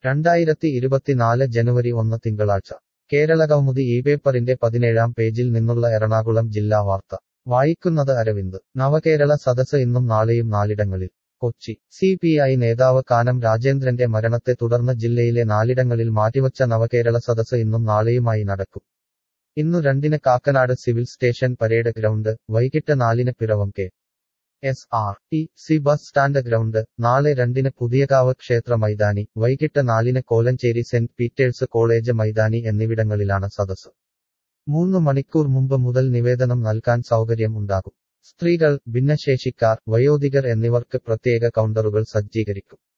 രണ്ടായിരത്തി ഇരുപത്തിനാല് ജനുവരി ഒന്ന് തിങ്കളാഴ്ച കേരളകൗമുദി ഈ പേപ്പറിന്റെ പതിനേഴാം പേജിൽ നിന്നുള്ള എറണാകുളം ജില്ലാ വാർത്ത വായിക്കുന്നത് അരവിന്ദ് നവകേരള സദസ് ഇന്നും നാളെയും നാലിടങ്ങളിൽ കൊച്ചി സി പി ഐ നേതാവ് കാനം രാജേന്ദ്രന്റെ മരണത്തെ തുടർന്ന് ജില്ലയിലെ നാലിടങ്ങളിൽ മാറ്റിവച്ച നവകേരള സദസ് ഇന്നും നാളെയുമായി നടക്കും ഇന്നു രണ്ടിന് Kakkanad civil station parade ground വൈകിട്ട് നാലിന് Piravom K S R T C bus stand ground നാളെ രണ്ടിന് പുതിയകാവ് ക്ഷേത്ര മൈതാനി വൈകിട്ട് നാലിന് കോലഞ്ചേരി സെന്റ് പീറ്റേഴ്സ് കോളേജ് മൈതാനി എന്നിവിടങ്ങളിലാണ് സദസ് മൂന്ന് മണിക്കൂർ മുമ്പ് മുതൽ നിവേദനം നൽകാൻ സൗകര്യം ഉണ്ടാകും സ്ത്രീകൾ ഭിന്നശേഷിക്കാർ വയോധികർ എന്നിവർക്ക് പ്രത്യേക കൗണ്ടറുകൾ സജ്ജീകരിക്കും